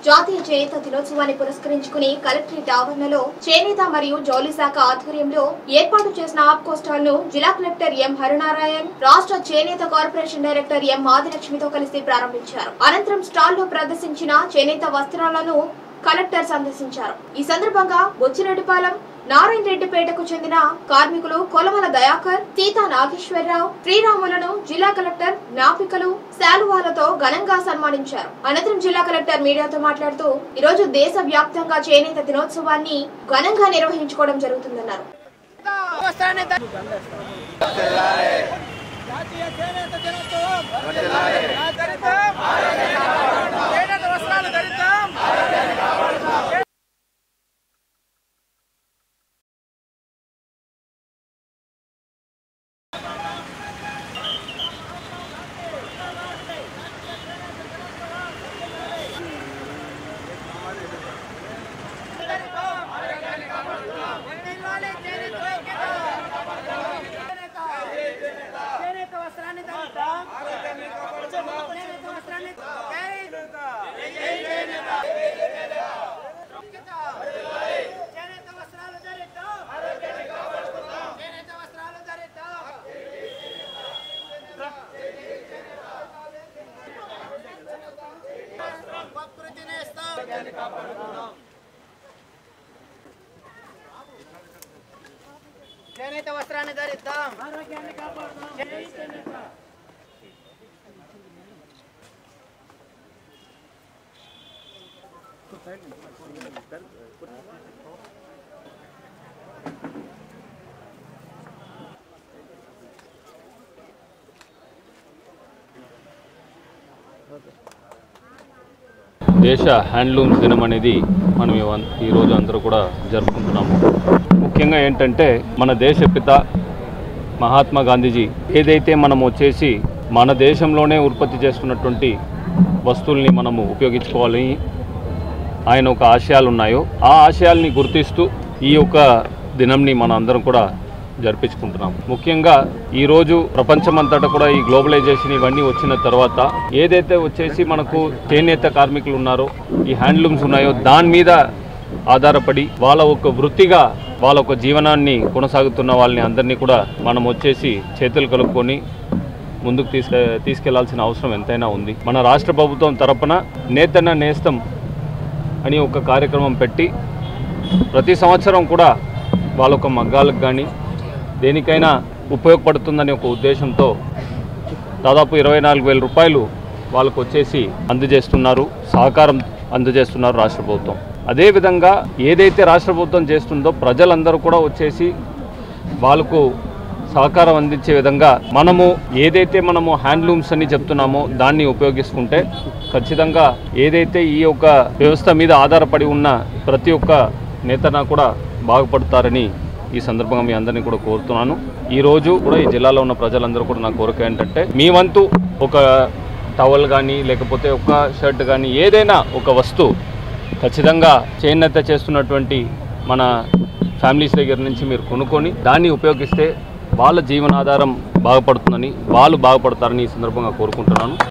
జాతీయ చేనేత దినోత్సవాన్ని పురస్కరించుకుని కలెక్టరేట్ ఆవరణలో చేనేత మరియు జౌలి శాఖ ఆధ్వర్యంలో ఏర్పాటు చేసిన ఆప్కో స్టాల్ ను జిల్లా కలెక్టర్ ఎం హరినారాయణ్ రాష్ట్ర చేనేత కార్పొరేషన్ డైరెక్టర్ ఎం ఆదిలక్ష్మితో కలిసి ప్రారంభించారు అనంతరం స్టాల్ లో ప్రదర్శించిన చేనేత వస్త్రాలను కలెక్టర్ సందర్శించారు ఈ సందర్భంగా బొచ్చిరెడ్డిపాలెం నారాయణ రెడ్డిపేటకు చెందిన కార్మికులు కొలమల దయాకర్ సీతా నాగేశ్వరరావు శ్రీరాములను జిల్లా కలెక్టర్ జ్ఞాపికలు శాలువాలతో ఘనంగా సన్మానించారు అనంతరం జిల్లా కలెక్టర్ మీడియాతో మాట్లాడుతూ ఈ రోజు దేశ వ్యాప్తంగా చేనేత దినోత్సవాన్ని ఘనంగా నిర్వహించుకోవడం జరుగుతుందన్నారు వస్త్రాన్ని ధ- జాతీయ చేనేత దినోత్సవం ధరిద్దాం. చేనేత వస్త్రాలు ధరిద్దాం. వర్ధిల్లాలి చేనేత ఐక్యత. చేనేత. చేనేత వస్త్రాన్ని ధరిద్దాం. చేనేత వస్త్రాన్ని జై చేనేత. ఐక్యత. చేనేత వస్త్రాలు ధరిద్దాం. చేనేత వస్త్రాలు ధరిద్దాం. ప్రకృతి నేస్తం. చేనేత వస్త్రాన్ని ధరిద్దాం ఆరోగ్యాన్ని కాపాడుదాం దేశ హ్యాండ్లూమ్స్ దినం అనేది మనం ఇవ- ఈరోజు అందరూ కూడా జరుపుకుంటున్నాము ముఖ్యంగా ఏంటంటే మన దేశ పిత మహాత్మా గాంధీజీ ఏదైతే మనం వచ్చేసి మన దేశంలోనే ఉత్పత్తి చేసుకున్నటువంటి వస్తువుల్ని మనము ఉపయోగించుకోవాలని ఆయన ఒక ఆశయాలు ఉన్నాయో ఆ ఆశయాల్ని గుర్తిస్తూ ఈ యొక్క దినంని మన అందరం కూడా జరిపించుకుంటున్నాం ముఖ్యంగా ఈరోజు ప్రపంచమంతటా కూడా ఈ గ్లోబలైజేషన్ ఇవన్నీ వచ్చిన తర్వాత ఏదైతే వచ్చేసి మనకు చేనేత కార్మికులు ఉన్నారో ఈ హ్యాండ్లూమ్స్ ఉన్నాయో దాని మీద ఆధారపడి వాళ్ళ ఒక వృత్తిగా వాళ్ళ ఒక జీవనాన్ని కొనసాగుతున్న వాళ్ళని అందరినీ కూడా మనం వచ్చేసి చేతులు కలుపుకొని ముందుకు తీసుకె తీసుకెళ్లాల్సిన అవసరం ఎంతైనా ఉంది మన రాష్ట్ర ప్రభుత్వం తరపున నేతన్న నేస్తం అని ఒక కార్యక్రమం పెట్టి ప్రతి సంవత్సరం కూడా వాళ్ళ ఒక మగ్గాలకు కానీ దేనికైనా ఉపయోగపడుతుందనే ఒక ఉద్దేశంతో దాదాపు ఇరవై నాలుగు వేల రూపాయలు వాళ్ళకు వచ్చేసి అందజేస్తున్నారు సహకారం అందజేస్తున్నారు రాష్ట్ర ప్రభుత్వం అదేవిధంగా ఏదైతే రాష్ట్ర ప్రభుత్వం చేస్తుందో ప్రజలందరూ కూడా వచ్చేసి వాళ్ళకు సహకారం అందించే విధంగా మనము ఏదైతే మనము హ్యాండ్లూమ్స్ అని చెప్తున్నామో దాన్ని ఉపయోగించుకుంటే ఖచ్చితంగా ఏదైతే ఈ యొక్క వ్యవస్థ మీద ఆధారపడి ఉన్న ప్రతి ఒక్క నేతన కూడా బాగుపడతారని ఈ సందర్భంగా మీ అందరినీ కూడా కోరుతున్నాను ఈ రోజు కూడా ఈ జిల్లాలో ఉన్న ప్రజలందరూ కూడా నా కోరిక ఏంటంటే మీ వంతు ఒక టవల్ కానీ లేకపోతే ఒక షర్ట్ కానీ ఏదైనా ఒక వస్తువు ఖచ్చితంగా చేనేత చేస్తున్నటువంటి మన ఫ్యామిలీస్ దగ్గర నుంచి మీరు కొనుక్కొని దాన్ని ఉపయోగిస్తే వాళ్ళ జీవనాధారం బాగుపడుతుందని వాళ్ళు బాగుపడతారని ఈ సందర్భంగా కోరుకుంటున్నాను